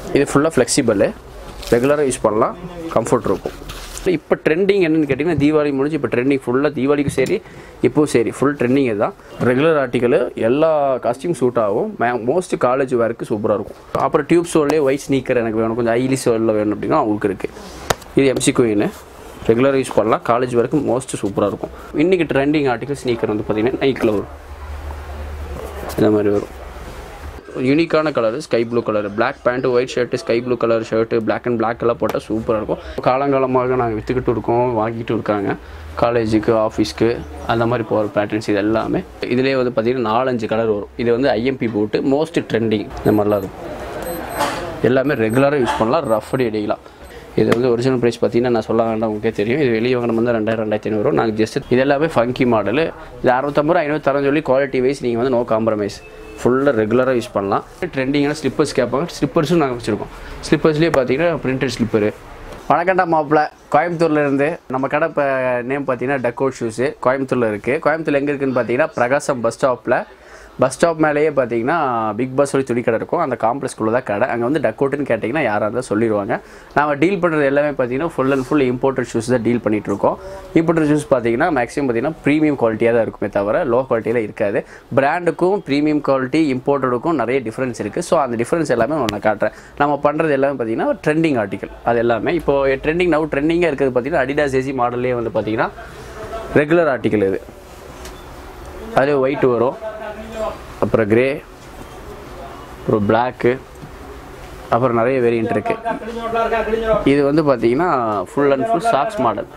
இது ஃபுல்லாக ஃப்ளெக்சிபிள் ரெகுலராக யூஸ் பண்ணலாம் கம்ஃபர்ட் இருக்கும் இப்போ ட்ரெண்டிங் என்னன்னு கேட்டிங்கன்னா தீபாவளி முடிஞ்சு இப்போ ட்ரெண்டிங் ஃபுல்லாக தீபாவளிக்கும் சரி இப்போவும் சரி ஃபுல் ட்ரெண்டிங் இதுதான் ரெகுலர் ஆர்டிக்கல் எல்லா காஸ்டியூம் சூட் ஆகும் மோஸ்ட் காலேஜ் வேருக்கு சூப்பராக இருக்கும் அப்புறம் டியூப் சோல்லே ஒயிட் ஸ்னீக்கர் எனக்கு வேணும் கொஞ்சம் ஐலி சோலில் வேணும் அப்படின்னா அவங்களுக்கு இருக்குது இது எம்சி குயின் ரெகுலராக யூஸ் பண்ணலாம் காலேஜ் வரைக்கும் மோஸ்ட் சூப்பராக இருக்கும் இன்றைக்கி ட்ரெண்டிங் ஆர்டிகல் ஸ்னீக்கர் வந்து பார்த்திங்கன்னா நைட்டில் வரும் இந்த மாதிரி வரும் யூனிக்கான colour sky blue colour black pant white shirt sky blue colour shirt black and black எல்லாம் போட்டால் சூப்பராக இருக்கும் காலங்காலமாக நாங்கள் விற்றுக்கிட்டு இருக்கோம் வாங்கிட்டு இருக்காங்க காலேஜுக்கு ஆஃபீஸ்க்கு அந்த மாதிரி போகிற பேட்டர்ன்ஸ் இது எல்லாமே இதுலேயே வந்து பார்த்திங்கன்னா நாலஞ்சு கலர் வரும் இது வந்து ஐஎம்பி போட்டு மோஸ்ட் ட்ரெண்டிங் இந்த மாதிரிலாம் இருக்கும் எல்லாமே ரெகுலராக யூஸ் பண்ணலாம் ரஃப் அடி அடிக்கலாம் இது வந்து ஒரிஜினல் ப்ரைஸ் பார்த்தீங்கன்னா நான் சொல்ல வேண்டாம் உங்களுக்கே தெரியும் இது வெளியே வாங்கின வந்து ரெண்டாயிரம் ரெண்டாயிரத்தி ஐநூறு நாங்கள் ஜஸ்ட் இது எல்லாமே ஃபங்கி மாடல் இது அறுபத்தம்பது ரூபா ஐநூறு தரம் சொல்லி குவாலிட்டி வைஸ் நீங்கள் வந்து நோ காம்ப்ரமைஸ் ஃபுல்லாக ரெகுலராக யூஸ் பண்ணலாம் ட்ரெண்டிங்கான ஸ்லிப்பர்ஸ் கேட்பாங்க ஸ்லிப்பர்ஸும் நாங்கள் வச்சுருக்கோம் ஸ்லிப்பர்ஸ்லேயே பார்த்தீங்கன்னா பிரிண்டட் ஸ்லிப்பரு வணக்கம்டா மாப்பிள்ள கோயம்புத்தூர்ல இருந்து நம்ம கடை இப்போ நேம் பார்த்தீங்கன்னா டக்கோட் ஷூஸு கோயம்புத்தூரில் இருக்குது கோயம்புத்தூர் எங்கே இருக்குன்னு பார்த்தீங்கன்னா பிரகாசம் பஸ் ஸ்டாப்பில் பஸ் ஸ்டாப் மேலேயே பார்த்தீங்கன்னா பிக் பஸ் சொல்லி துணி கடை இருக்கும் அந்த காம்ப்ளெக்ஸ்குள்ளே தான் கடை அங்கே வந்து டக்கோட்டுன்னு கேட்டிங்கன்னா யாராக இருந்தால் சொல்லிடுவாங்க நம்ம டீல் பண்ணுறது எல்லாமே பார்த்தீங்கன்னா full and full imported shoes தான் டீல் பண்ணிகிட்டு இருக்கோம் இம்போர்ட்டட் ஷூஸ் பார்த்தீங்கன்னா மேக்ஸிமம் பார்த்தீங்கன்னா ப்ரீமியம் குவாலிட்டியாக தான் இருக்குமே தவிர லோ குவாலிட்டியில் இருக்காது பிராண்டுக்கும் ப்ரீமியம் குவாலிட்டி இம்போர்ட்டடுக்கும் நிறைய டிஃப்ரென்ஸ் இருக்குது ஸோ அந்த டிஃப்ரென்ஸ் எல்லாமே நான் காட்டுறேன் நம்ம பண்ணுறது எல்லாமே பார்த்தீங்கன்னா ட்ரெண்டிங் ஆர்டிக்கல் அது எல்லாமே இப்போ ட்ரெண்டிங் நவ் ட்ரெண்டிங்காக இருக்கிறது பார்த்தீங்கன்னா அடிடாஸ் ஏசி மாடல்லே வந்து பார்த்தீங்கன்னா ரெகுலர் ஆர்டிக்கல் இது அது ஒயிட் வரும் அப்புறம் கிரே அப்புறம் பிளாக்கு அப்புறம் நிறைய வேரியன்ட் இருக்குது இது வந்து பார்த்தீங்கன்னா full and full socks model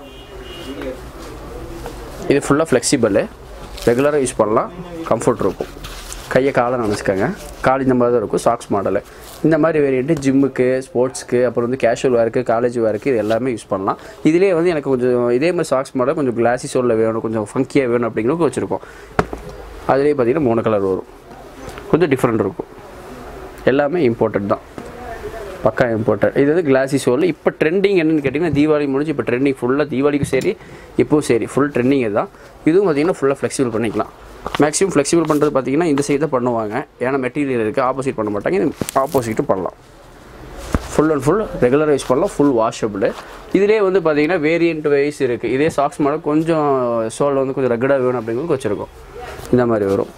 இது ஃபுல்லாக ஃப்ளெக்சிபிள் ரெகுலராக யூஸ் பண்ணலாம் கம்ஃபர்ட் இருக்கும் கையை காலை நினச்சிக்கோங்க கால் இந்த மாதிரி தான் இருக்கும் சாக்ஸ் மாடலு இந்த மாதிரி வேரியண்ட்டு ஜிம்முக்கு ஸ்போர்ட்ஸ்க்கு அப்புறம் வந்து கேஷுவல் வேருக்கு காலேஜ் வேருக்கு இது எல்லாமே யூஸ் பண்ணலாம் இதிலே வந்து எனக்கு கொஞ்சம் இதே மாதிரி சாக்ஸ் மாடல் கொஞ்சம் கிளாசி சோலில் வேணும் கொஞ்சம் ஃபங்கியாக வேணும் அப்படிங்கிறதுக்கு வச்சுருக்கோம் அதுலேயே பார்த்தீங்கன்னா மூணு கலர் வரும் கொஞ்சம் டிஃப்ரெண்ட் இருக்கும் எல்லாமே இம்போர்ட்டட் தான் பக்கா இம்போர்ட்டட் இது வந்து கிளாசி சோல் இப்போ ட்ரெண்டிங் என்னன்னு கேட்டிங்கன்னா தீபாவளி முடிஞ்சு இப்போ ட்ரெண்டிங் ஃபுல்லாக தீபாவளிக்கும் சரி இப்போவும் சரி ஃபுல் ட்ரெண்டிங் இதுதான் இதுவும் பார்த்தீங்கன்னா ஃபுல்லாக ஃப்ளெக்சிபிள் பண்ணிக்கலாம் மேக்ஸிமம் ஃப்ளெக்சிபிள் பண்ணுறது பார்த்தீங்கன்னா இந்த சைடு தான் பண்ணுவாங்க ஏன்னா மெட்டீரியல் இருக்குது ஆப்போசிட் பண்ண மாட்டாங்க இது ஆப்போசிட்டும் பண்ணலாம் ஃபுல் அண்ட் ஃபுல் ரெகுலராக யூஸ் பண்ணலாம் ஃபுல் வாஷபிள் இதிலே வந்து பார்த்தீங்கன்னா வேரியண்ட் வைஸ் இருக்குது இதே சாக்ஸ் மாடல் கொஞ்சம் சோல் வந்து கொஞ்சம் ரெகுலராக வேணும் அப்படிங்கிறது வச்சுருக்கோம் இந்த மாதிரி வரும்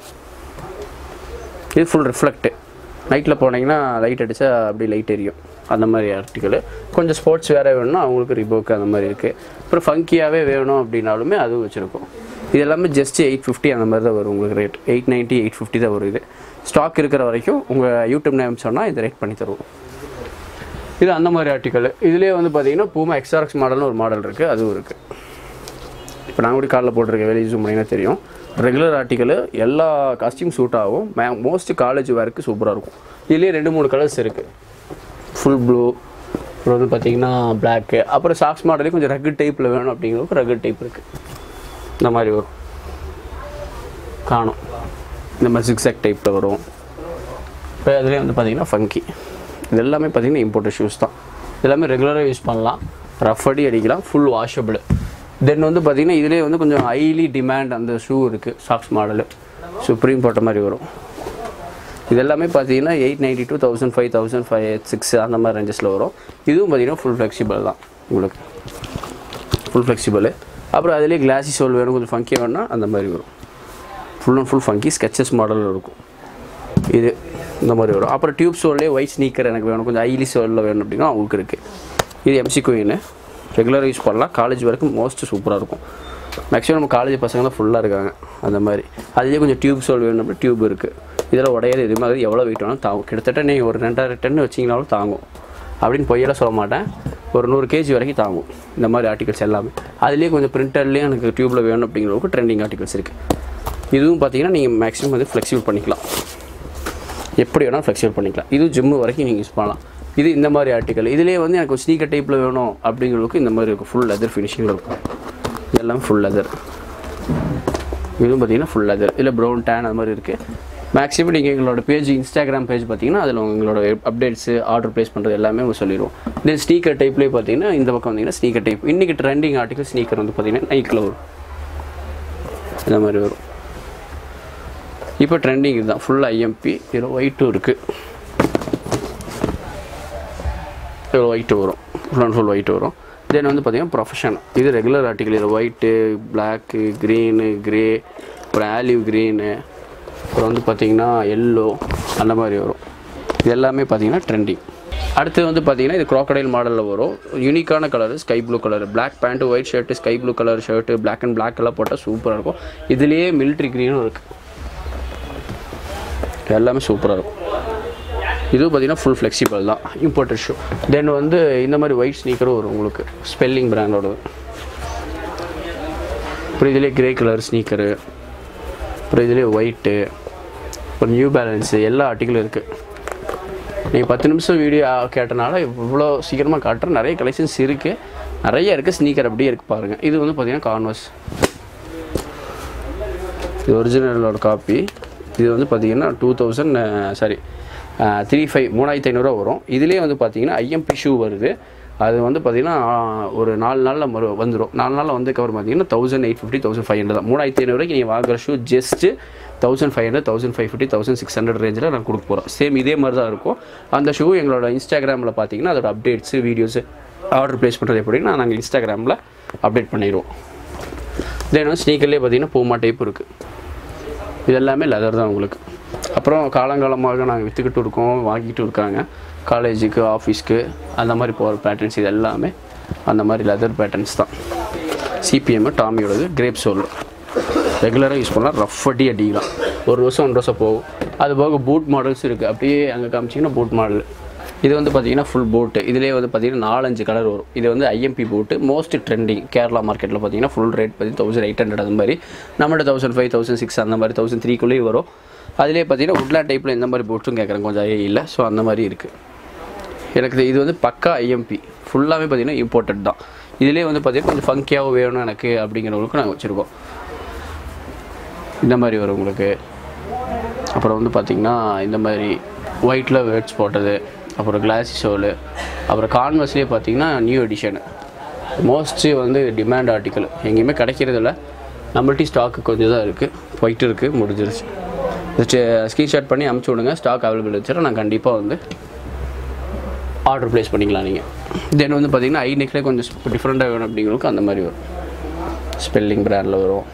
இது ஃபுல் ரிஃப்ளெக்ட்டு நைட்டில் போனீங்கன்னா லைட் அடித்தா அப்படி லைட் எரியும் அந்த மாதிரி ஆர்டிக்கல் கொஞ்சம் ஸ்போர்ட்ஸ் வேறு வேணும்னா அவங்களுக்கு ரிபோக் அந்த மாதிரி இருக்குது அப்புறம் ஃபங்கியாகவே வேணும் அப்படின்னாலுமே அதுவும் வச்சுருக்கோம் இது எல்லாமே ஜஸ்ட் எயிட் ஃபிஃப்டி அந்த மாதிரி தான் வரும் உங்களுக்கு rate eight ninety eight fifty தான் வரும் இது ஸ்டாக் இருக்கிற வரைக்கும் உங்கள் யூடியூப் நேம் சொன்னால் இந்த ரேட் பண்ணி தருவோம் இது அந்த மாதிரி ஆர்டிக்கல் இதுலேயே வந்து பார்த்தீங்கன்னா பூமா எக்ஸ்ஆர்எக்ஸ் மாடல்னு ஒரு மாடல் இருக்குது அதுவும் இருக்குது இப்போ நான் கூட காலில் போட்டிருக்க வெளியே ஜூம் பண்ணிங்கன்னா தெரியும் ரெகுலர் ஆர்டிக்கல் எல்லா காஸ்டியூம் சூட் ஆகும் மே மோஸ்ட் காலேஜ் வேருக்கு சூப்பராக இருக்கும் இதுலேயே ரெண்டு மூணு கலர்ஸ் இருக்குது ஃபுல் ப்ளூ அப்புறம் வந்து பார்த்தீங்கன்னா பிளாக்கு அப்புறம் சாக்ஸ் மாடலே கொஞ்சம் ரகட் டைப்பில் வேணும் அப்படிங்கிறதுக்கு ரகட் டைப் இருக்குது இந்த மாதிரி வரும் காணும் இந்த மாதிரி சிக்ஸாக் டைப்பில் வரும் இப்போ அதுலேயே வந்து பார்த்தீங்கன்னா ஃபங்கி இது எல்லாமே பார்த்தீங்கன்னா இம்போர்ட்டட் ஷூஸ் தான் எல்லாமே ரெகுலராக யூஸ் பண்ணலாம் ரஃப் அடி அடிக்கலாம் ஃபுல் வாஷபிள் தென் வந்து பார்த்தீங்கன்னா இதுலேயே வந்து கொஞ்சம் ஹைலி டிமாண்ட் அந்த ஷூ இருக்குது சாக்ஸ் மாடலு சுப்ரீம் போட்ட மாதிரி வரும் இது எல்லாமே பார்த்தீங்கன்னா eight ninety two thousand five thousand five six அந்த மாதிரி ரேஞ்சஸில் வரும் இதுவும் பார்த்தீங்கன்னா ஃபுல் ஃப்ளெக்சிபிள் தான் உங்களுக்கு ஃபுல் ஃப்ளெக்சிபிள் அப்புறம் அதுலேயே கிளாசி சோல் வேணும் கொஞ்சம் ஃபங்கி வேணும்னா அந்த மாதிரி வரும் full and full funky sketches மாடலில் இருக்கும் இது இந்த மாதிரி வரும் அப்புறம் டியூப் சோல்லே ஒயிட் ஸ்னீக்கர் எனக்கு வேணும் கொஞ்சம் ஐலி சோலில் வேணும் அப்படின்னா அவங்களுக்கு இருக்குது இது எம்சி குயின் ரெகுலராக யூஸ் பண்ணலாம் காலேஜ் வரைக்கும் மோஸ்ட் சூப்பராக இருக்கும் மேக்ஸிமம் நம்ம காலேஜ் பசங்க தான் ஃபுல்லாக இருக்காங்க அந்த மாதிரி அதுலேயே கொஞ்சம் டியூப் சோல் வேணும் அப்படி டியூப் இருக்குது இதில் உடையாது இது மாதிரி எவ்வளோ வெயிட் வேணாலும் தாங்கும் கிட்டத்தட்ட நீங்கள் ஒரு ரெண்டாயிரம் டன் வச்சிங்கனாலும் தாங்கும் அப்படின்னு பொய்யெல்லாம் சொல்ல மாட்டேன் ஒரு நூறு கேஜி வரைக்கும் தாங்கும் இந்த மாதிரி ஆர்டிகல்ஸ் எல்லாமே அதுலேயே கொஞ்சம் பிரிண்டர்லேயே எனக்கு டியூப்பில் வேணும் அப்படிங்கிறவங்க ட்ரெண்டிங் ஆர்டிகல்ஸ் இருக்குது இதுவும் பார்த்தீங்கன்னா நீங்கள் மேக்ஸிமம் வந்து ஃப்ளெக்சிபிள் பண்ணிக்கலாம் எப்படி வேணாலும் ஃப்ளெக்சிபிள் பண்ணிக்கலாம் இது ஜிம்மு வரைக்கும் நீங்கள் யூஸ் பண்ணலாம் இது இந்த மாதிரி ஆர்டிக்கல் இதுலேயே வந்து எனக்கு ஸ்னீக்கர் டைப்பில் வேணும் அப்படிங்கிறதுக்கு இந்த மாதிரி இருக்கும் ஃபுல் லெதர் ஃபினிஷிங் இருக்கும் இதெல்லாம் ஃபுல் லெதர் இதுவும் பார்த்தீங்கன்னா ஃபுல் லெதர் இல்லை ப்ரௌன் டேன் அது மாதிரி இருக்குது மேக்ஸிமம் நீங்கள் எங்களோட பேஜ் இன்ஸ்டாகிராம் பேஜ் பார்த்தீங்கன்னா அதில் உங்களோட அப்டேட்ஸு ஆர்டர் ப்ளேஸ் பண்ணுறது எல்லாமே உங்களுக்கு சொல்லிடுவோம் இதே ஸ்னீக்கர் டைப்லேயே பார்த்தீங்கன்னா இந்த பக்கம் வந்தீங்கன்னா ஸ்னீக்கர் டைப் இன்றைக்கி ட்ரெண்டிங் ஆர்டிக்கல் ஸ்னீக்கர் வந்து பார்த்தீங்கன்னா நைக்கில் வரும் இந்த மாதிரி வரும் இப்போ ட்ரெண்டிங் இதுதான் ஃபுல் ஐஎம்பி இதில் ஒயிட்டும் இருக்குது ஒயிட் வரும் ஃபுல் அண்ட் ஃபுல் ஒயிட் வரும் தென் வந்து பார்த்தீங்கன்னா ப்ரொஃபஷன் இது ரெகுலர் ஆர்டிகல் இது ஒயிட்டு பிளாக்கு க்ரீனு க்ரே அப்புறம் ஆலிவ் க்ரீனு அப்புறம் வந்து பார்த்தீங்கன்னா எல்லோ அந்த மாதிரி வரும் இது எல்லாமே பார்த்தீங்கன்னா ட்ரெண்டிங் அடுத்து வந்து பார்த்தீங்கன்னா இது crocodile மாடலில் வரும் யூனிக்கான colour sky blue colour Black pant white shirt sky blue colour shirt Black and Black எல்லாம் போட்டால் சூப்பராக இருக்கும் இதுலேயே மிலிட்ரி க்ரீனும் இருக்குது எல்லாமே சூப்பராக இருக்கும் இது பார்த்தீங்கன்னா ஃபுல் ஃப்ளெக்சிபிள் தான் இம்போர்ட்டட் ஷூ தென் வந்து இந்த மாதிரி ஒயிட் ஸ்னீக்கரும் வரும் உங்களுக்கு ஸ்பெல்லிங் பிராண்டோட அப்புறம் இதுலேயே கிரே கலர் ஸ்னீக்கரு அப்புறம் இதுலேயே ஒயிட்டு அப்புறம் நியூ பேலன்ஸு எல்லா ஆர்டிக்கலும் இருக்குது நீங்கள் பத்து நிமிஷம் வீடியோ கேட்டனால இவ்வளோ சீக்கிரமாக காட்டுறேன் நிறைய கலெக்ஷன்ஸ் இருக்குது நிறைய இருக்குது ஸ்னீக்கர் அப்படியே இருக்குது பாருங்கள் இது வந்து பார்த்தீங்கன்னா கான்வஸ் இது ஒரிஜினலோட காப்பி இது வந்து பார்த்தீங்கன்னா two thousand sorry three five மூணாயிரத்தி ஐநூறுரூவா வரும் இதுலேயே வந்து பார்த்தீங்கன்னா ஐஎம்பி ஷூ வருது அது வந்து பார்த்தீங்கன்னா ஒரு நாலு நாளில் மறு வந்துடும் நாலு நாளில் வந்து கவர் பார்த்தீங்கன்னா thousand eight fifty thousand five hundred தான் மூணாயிரத்தி ஐநூறுரூவாய்க்கு நீங்கள் வாங்குற shoe just thousand five hundred thousand five fifty thousand six hundred ரேஞ்சில் நான் கொடுக்க போகிறோம் சேம் இதே மாதிரி தான் இருக்கும் அந்த ஷூ எங்களோட இன்ஸ்டாகிராமில் பார்த்தீங்கன்னா அதோட அப்டேட்ஸு வீடியோஸு ஆர்டர் ப்ளேஸ் பண்ணுறது எப்படின்னா நாங்கள் இன்ஸ்டாகிராமில் அப்டேட் பண்ணிடுவோம் தென் வந்து ஸ்னீக்கர்லேயே பார்த்தீங்கன்னா பூமா டைப் இருக்குது இது எல்லாமே லெதர் தான் உங்களுக்கு அப்புறம் காலங்காலமாக நாங்கள் விற்றுக்கிட்டு இருக்கோம் வாங்கிட்டு இருக்காங்க காலேஜுக்கு ஆஃபீஸ்க்கு அந்த மாதிரி போகிற பேட்டர்ன்ஸ் இது எல்லாமே அந்த மாதிரி லெதர் பேட்டர்ன்ஸ் தான் சிபிஎம் டாமியோடது கிரேப் சோல் ரெகுலராக யூஸ் பண்ணலாம் ரஃப் அடி அடிக்கலாம் ஒரு வருஷம் ஒன்றரை வருஷம் போகும் அது போக பூட் மாடல்ஸ் இருக்குது அப்படியே அங்கே காமிச்சிங்கன்னா பூட் மாடல் இது வந்து பார்த்தீங்கன்னா ஃபுல் போட்டு இதுலேயே வந்து பார்த்தீங்கன்னா நாலஞ்சு கலர் வரும் இது வந்து ஐஎம்பி போட்டு மோஸ்ட் ட்ரெண்டிங் கேரளா மார்க்கெட்டில் பார்த்தீங்கன்னா ஃபுல் ரேட் பார்த்தீங்கன்னா தௌசண்ட் எயிட் ஹண்ட்ரட் அந்த மாதிரி நம்மள்ட்ட தௌசண்ட் ஃபைவ் தௌசண்ட் சிக்ஸ் அந்த மாதிரி தௌசண்ட் த்ரீக்குள்ளேயும் வரும் அதிலே பார்த்தீங்கன்னா உட்லாண்ட் டைப்பில் இந்த மாதிரி போட்டும் கேட்குறேன் கொஞ்சம் ஐயே இல்லை ஸோ அந்த மாதிரி இருக்குது எனக்கு இது- இது வந்து பக்கா ஐஎம்பி ஃபுல்லாகவே பார்த்தீங்கன்னா இம்போர்ட்டட் தான் இதிலே வந்து பார்த்தீங்கன்னா கொஞ்சம் ஃபங்கியாகவும் வேணும் எனக்கு அப்படிங்கிறவங்களுக்கு நாங்கள் வச்சுருக்கோம் இந்த மாதிரி வரும் உங்களுக்கு அப்புறம் வந்து பார்த்திங்கன்னா இந்த மாதிரி ஒயிட்டில் வேர்ட்ஸ் போட்டது அப்புறம் கிளாசி ஷோலு அப்புறம் கான்வர்ஸ்லேயே பார்த்தீங்கன்னா நியூ எடிஷன் மோஸ்ட்லி வந்து டிமாண்ட் ஆர்டிக்கல் எங்கேயுமே கிடைக்கிறதில்ல நம்மள்ட்டி ஸ்டாக்கு கொஞ்சம் தான் இருக்குது போயிட்டு இருக்குது முடிஞ்சிருச்சு ஸ்க்ரீன்ஷாட் பண்ணி அமுச்சு விடுங்க ஸ்டாக் அவைலபிள் வச்சுருக்கேன் நான் கண்டிப்பாக வந்து ஆர்டர் ப்ளேஸ் பண்ணிக்கலாம் நீங்கள் தென் வந்து பார்த்தீங்கன்னா ஐ நெக்லேயே கொஞ்சம் டிஃப்ரெண்ட்டாக வேணும் அப்படிங்கிறதுக்கு அந்த மாதிரி வரும் ஸ்பெல்லிங் பிராண்டில் வரும்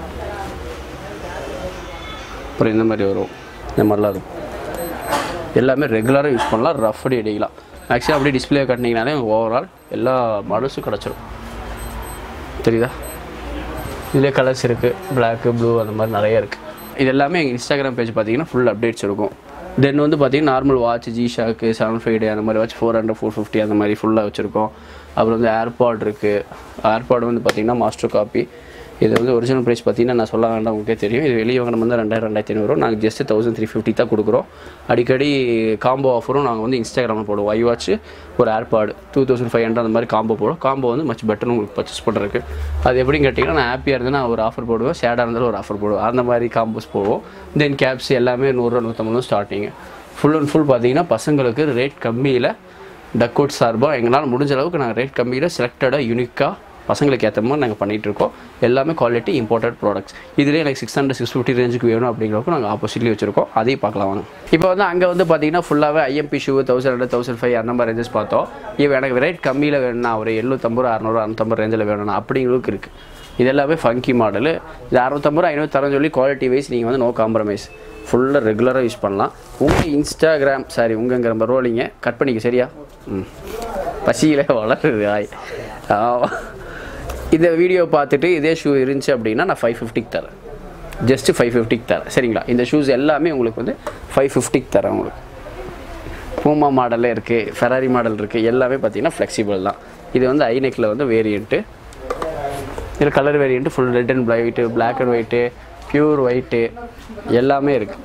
அப்புறம் இந்த மாதிரி வரும் இந்த மாதிரிலாம் இருக்கும் எல்லாமே ரெகுலராக யூஸ் பண்ணலாம் ரஃப் அடி அடிக்கலாம் மேக்ஸிமம் அப்படியே டிஸ்பிளே கட்டினீங்கனாலே ஓவரால் எல்லா மாடல்ஸும் கிடச்சிரும் தெரியுதா இதிலே கலர்ஸ் இருக்குது பிளாக்கு ப்ளூ அந்த மாதிரி நிறைய இருக்குது இது எல்லாமே எங்கள் இன்ஸ்டாகிராம் பேஜ் பார்த்தீங்கன்னா ஃபுல் அப்டேட்ஸ் இருக்கும் தென் வந்து பார்த்தீங்கன்னா normal watch G shock seven five day அந்த மாதிரி watch four hundred four fifty அந்த மாதிரி ஃபுல்லாக வச்சுருக்கோம் அப்புறம் வந்து ஏர்பாட் இருக்குது ஏர்பாட் வந்து பார்த்தீங்கன்னா மாஸ்டர் காப்பி இது வந்து ஒரிஜினல் ப்ரைஸ் பார்த்தீங்கன்னா நான் சொல்ல வேண்டாம் உங்களுக்கே தெரியும் இது வெளியே வாங்கின வந்து ரெண்டாயிரம் ரெண்டாயிரத்தி ஐநூறு நாங்கள் ஜஸ்ட் தௌசண்ட் த்ரீ ஃபிஃப்டி தான் கொடுக்குறோம் அடிக்கடி காம்போ ஆஃபரும் நாங்கள் வந்து இன்ஸ்டாகிராமில் போடுவோம் ஐ வாட்ச் ஒரு airpod two thousand five hundred அந்த மாதிரி காம்போ போடுவோம் காம்போ வந்து மச் பெட்டர் உங்களுக்கு பர்ச்சேஸ் பண்ணுறதுக்கு அது எப்படின்னு கேட்டிங்கன்னா நான் ஹாப்பியாக இருந்தேன்னா ஒரு ஆஃபர் போடுவேன் சேடாக இருந்தாலும் ஒரு ஆஃபர் போடுவோம் அந்த மாதிரி காம்போஸ் போடுவோம் தென் கேப்ஸ் எல்லாமே நூறுரூவா நூற்றம்பது ஸ்டார்டிங் ஃபுல் அண்ட் ஃபுல் பார்த்தீங்கன்னா பசங்களுக்கு ரேட் கம்மியில் டக்கோட் சார்பாக எங்களால் முடிஞ்ச அளவுக்கு நாங்கள் ரேட் கம்மியில் செலக்டடாக யூனிக்காக பசங்களுக்கு ஏற்ற மாதிரி நாங்கள் பண்ணிகிட்டு இருக்கோம் எல்லாமே குவாலிட்டி இம்போர்ட்டட் ப்ராடக்ட்ஸ் இதுலேயே எனக்கு சிக்ஸ் ஹண்ட்ரட் சிக்ஸ் ஃபிஃப்டி ரேஞ்சுக்கு வேணும் அப்படிங்கிறப்ப நாங்கள் ஆப்போசிட்லேயே வச்சிருக்கோம் அதையும் பார்க்கலாம் வாங்க இப்போ வந்து அங்கே வந்து பார்த்தீங்கன்னா ஃபுல்லாகவே IMP shoe thousand hundred thousand five அந்த மாதிரி ரேஞ்சஸ் பார்த்தோம் இப்போ எனக்கு ரேட் கம்மியில் வேணும்னா ஒரு எழுநூற்றம்பது ரூபா அறநூறு அறுநூத்தம்பது ரேஞ்சில் வேணும்னா அப்படிங்களுக்கு இருக்குது இது எல்லாமே ஃபங்கி மாடலு இது அறுநூத்தம்பது ரூபா ஐநூறு தரேன்னு சொல்லி குவாலிட்டி வைஸ் நீங்கள் வந்து நோ காம்ப்ரமைஸ் ஃபுல்லாக ரெகுலராக யூஸ் பண்ணலாம் உங்கள் இன்ஸ்டாகிராம் சாரி உங்கங்கிற பரவாயில்லைங்க கட் பண்ணிக்க சரியா ம் பசியிலே வளருது ஆய் ஆமாம் இந்த வீடியோ பார்த்துட்டு இதே ஷூ இருந்துச்சு அப்படின்னா நான் ஃபைவ் ஃபிஃப்டிக்கு தரேன் ஜஸ்ட்டு ஃபைவ் ஃபிஃப்டிக்கு தரேன் சரிங்களா இந்த ஷூஸ் எல்லாமே உங்களுக்கு வந்து ஃபைவ் ஃபிஃப்டிக்கு தரேன் உங்களுக்கு பூமா மாடலே இருக்குது ஃபெராரி மாடல் இருக்குது எல்லாமே பார்த்தீங்கன்னா ஃப்ளெக்சிபிள் தான் இது வந்து ஐநெக்கில் வந்து வேரியண்ட்டு இதில் colour variant full red and white black and white pure white எல்லாமே இருக்குது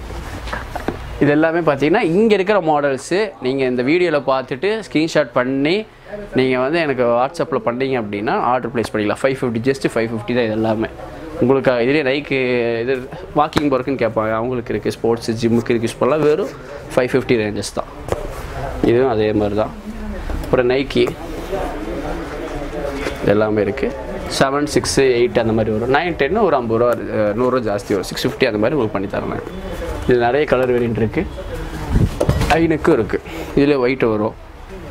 இது எல்லாமே பார்த்தீங்கன்னா இங்கே இருக்கிற மாடல்ஸு நீங்கள் இந்த வீடியோவில் பார்த்துட்டு ஸ்க்ரீன்ஷாட் பண்ணி நீங்கள் வந்து எனக்கு வாட்ஸ்அப்பில் பண்ணீங்க அப்படின்னா ஆர்டர் ப்ளேஸ் பண்ணிக்கலாம் five fifty just five fifty தான் இது எல்லாமே உங்களுக்கு இதுலேயே நைக்கு இது வாக்கிங் போகிறக்குன்னு கேட்பாங்க அவங்களுக்கு இருக்குது ஸ்போர்ட்ஸ் ஜிம்முக்கு இருக்குது யூஸ் பண்ணலாம் வெறும் ஃபைவ் ஃபிஃப்டி ரேஞ்சஸ் தான் இதுவும் அதே மாதிரி தான் அப்புறம் நைக்கி எல்லாமே இருக்குது செவன் சிக்ஸு எயிட் அந்த மாதிரி வரும் நைன் டென்னு ஒரு ஐம்பது ரூபா அஹ், நூறுரூவா ஜாஸ்தி வரும் சிக்ஸ் ஃபிஃப்டி அந்த மாதிரி உங்களுக்கு பண்ணி தரேன் இது நிறைய கலர் வேரியன்ட் இருக்குது ஐனுக்கும் இருக்குது இதில் ஒயிட் வரும்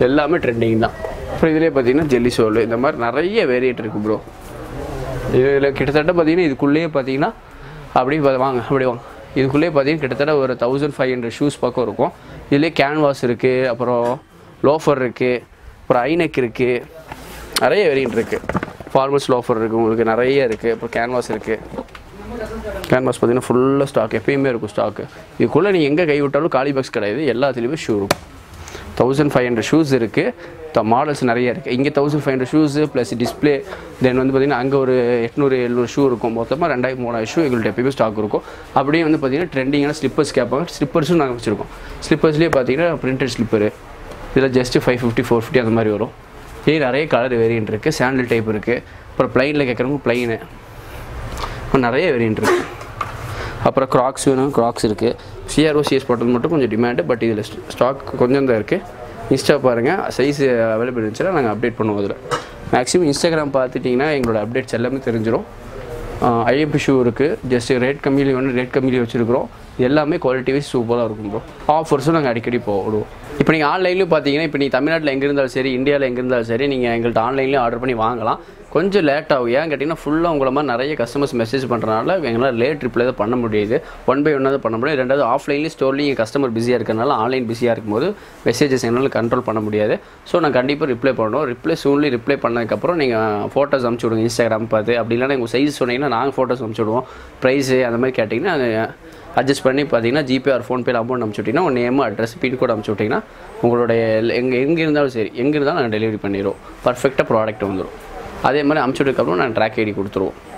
எல்லாமே ட்ரெண்டிங் தான் அப்புறம் இதுலேயே பார்த்தீங்கன்னா ஜெல்லி சோல் இந்த மாதிரி நிறைய வேரியேட் இருக்குது ப்ரோ இதில் கிட்டத்தட்ட பார்த்தீங்கன்னா இதுக்குள்ளேயே பார்த்தீங்கன்னா அப்படியே பா- வாங்க அப்படி வாங்க இதுக்குள்ளேயே பார்த்தீங்கன்னா கிட்டத்தட்ட ஒரு தௌசண்ட் ஃபைவ் ஹண்ட்ரட் ஷூஸ் பக்கம் இருக்கும் இதுலேயே கேன்வாஸ் இருக்குது அப்புறம் லோஃபர் இருக்குது அப்புறம் ஐநெக் இருக்குது நிறைய வேரியன்ட் இருக்குது ஃபார்மல்ஸ் லோஃபர் இருக்குது உங்களுக்கு நிறைய இருக்குது அப்புறம் கேன்வாஸ் இருக்குது கேன்வாஸ் பார்த்தீங்கன்னா ஃபுல்லாக ஸ்டாக் எப்பயுமே இருக்கும் ஸ்டாக்கு இதுக்குள்ளே நீங்கள் எங்கே கை விட்டாலும் காலி பாக்ஸ் கிடையாது எல்லாத்துலேயுமே ஷூ இருக்கும் தௌசண்ட் ஃபைவ் ஹண்ட்ரட் ஷூஸ் இருக்குது மாடல்ஸ் நிறைய இருக்குது இங்கே thousand five hundred shoes plus display then வந்து பார்த்திங்கன்னா அங்கே ஒரு எட்நூறு எழுநூறு ஷூ இருக்கும் மொத்தமாக ரெண்டாயிரம் மூணாயிரம் ஷூ எங்கள்கிட்ட எப்பயுமே ஸ்டாக் இருக்கும் அப்படியே வந்து பார்த்திங்கன்னா ட்ரெண்டிங்கான ஸ்லிப்பர்ஸ் கேட்பாங்க ஸ்லிப்பர்ஸும் நாங்கள் வச்சுருக்கோம் ஸ்லிப்பர்ஸ்லேயே பார்த்தீங்கன்னா பிரிண்டட் ஸ்லிப்பரு இதில் just five fifty four fifty அந்த மாதிரி வரும் இதே நிறைய கலர் வேரியன்ட் இருக்குது சாண்டில் டைப் இருக்குது அப்புறம் ப்ளைனில் கேட்குறவங்க ப்ளைனு நிறைய வேரியன்ட் இருக்குது அப்புறம் க்ராக்ஸ் வேணும் க்ராக்ஸ் இருக்குது சிஆர்ஓ சிஎஸ் போட்டது மட்டும் கொஞ்சம் டிமாண்டு பட் இதில் ஸ்டாக் கொஞ்சம் தான் இருக்குது இன்ஸ்டா பாருங்கள் சைஸ் அவைலபிள் இருந்துச்சுன்னா நாங்கள் அப்டேட் பண்ணுவோம் அதில் மேக்ஸிமம் இன்ஸ்டாகிராம் பார்த்துட்டிங்கன்னா எங்களோட அப்டேட்ஸ் எல்லாமே தெரிஞ்சிடும் ஐஎம்பி ஷூ இருக்குது ஜஸ்ட் ரேட் கம்மியில் வேணும் ரேட் கம்மியில் வச்சுருக்கிறோம் எல்லாமே குவாலிட்டி வைஸ் சூப்பராக இருக்கும் ப்ரோ ஆஃபர்ஸும் நாங்கள் அடிக்கடி போடுவோம் இப்போ நீங்கள் ஆன்லைன்லையும் பார்த்தீங்கன்னா இப்போ நீங்கள் தமிழ்நாட்டில் எங்கே இருந்தாலும் சரி இந்தியாவில் எங்கே இருந்தாலும் சரி நீங்கள் எங்கள்கிட்ட ஆன்லைன்லேயும் ஆர்டர் பண்ணி வாங்கலாம் கொஞ்சம் லேட் ஆகும் ஏன் கேட்டிங்கன்னா ஃபுல்லாக உங்களை மாதிரி நிறைய கஸ்டமர்ஸ் மெசேஜ் பண்ணுறனால எங்களால் லேட் ரிப்ளை தான் பண்ண முடியுது ஒன் பை ஒன்னாக தான் பண்ண முடியும் ரெண்டாவது ஆஃப்லைன்லேயும் ஸ்டோர்லேயும் கஸ்டமர் பிஸியாக இருக்கிறனால ஆன்லைன் பிஸியாக இருக்கும்போது மெசேஜஸ் எங்களால் கண்ட்ரோல் பண்ண முடியாது ஸோ நான் கண்டிப்பாக ரிப்ளை பண்ணுவோம் ரிப்ளை சூன்லி ரிப்ளை பண்ணதுக்கப்புறம் நீங்கள் ஃபோட்டோஸ் அனுப்பிச்சி விடுங்க இன்ஸ்டாகிராம் பார்த்து அப்படி இல்லைன்னா உங்கள் சைஸ் சொன்னீங்கன்னா நாங்கள் ஃபோட்டோஸ் அனுப்பிச்சி விடுவோம் ப்ரைஸு அந்த மாதிரி கேட்டிங்கன்னா அட்ஜஸ்ட் பண்ணி பார்த்தீங்கன்னா ஜிபே ஆர் ஃபோன்பேல அமௌண்ட் அனுப்பிச்சு விட்டிங்கன்னா உங்கள் நேம் அட்ரஸ் பின்கோட் அனுப்பிச்சு விட்டிங்கன்னா உங்களுடைய எங்கே எங்கே இருந்தாலும் சரி எங்கே இருந்தாலும் நாங்கள் டெலிவரி பண்ணிடுவோம் பர்ஃபெக்டாக ப்ராடக்ட் வந்துடும் அதே மாதிரி அனுப்பிச்சு விட்டதுக்கப்புறம் நாங்கள் ட்ராக் ஐடி கொடுத்துருவோம்